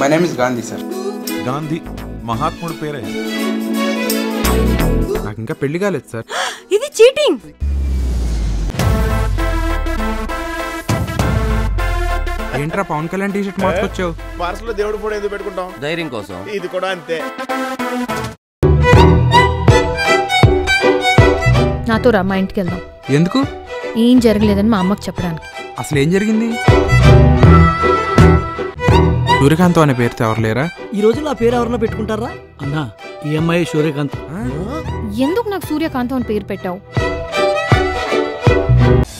my name is Gandhi sir Gandhi మహాత్ముడు పేరే నాకు ఇంకా పెళ్లి కాలేదు సార్ ఇది చీటింగ్ ఏంట్రా పవన్ కళ్యాణ్ టీ షర్ట్ మార్చుకొచ్చావు పర్సులో దేవుడు ఫోటో ఎందుకు పెట్టుకుంటాం ధైర్యం కోసం ఇది కూడా అంతే నాతో రా మా ఇంటికి వెళ్దాం ఎందుకు ఏం జరగలేదని మా అమ్మకి చెప్పడానికి అసలు ఏం జరిగింది సూర్యకాంత్ అనే పేరుతో ఎవరు లేరా ఈ రోజుల్లో ఆ పేరు ఎవరన్నా పెట్టుకుంటారా అన్నా ఈఎంఐ సూర్యకాంత్ ఎందుకు నాకు సూర్యకాంతం అని పేరు పెట్టావు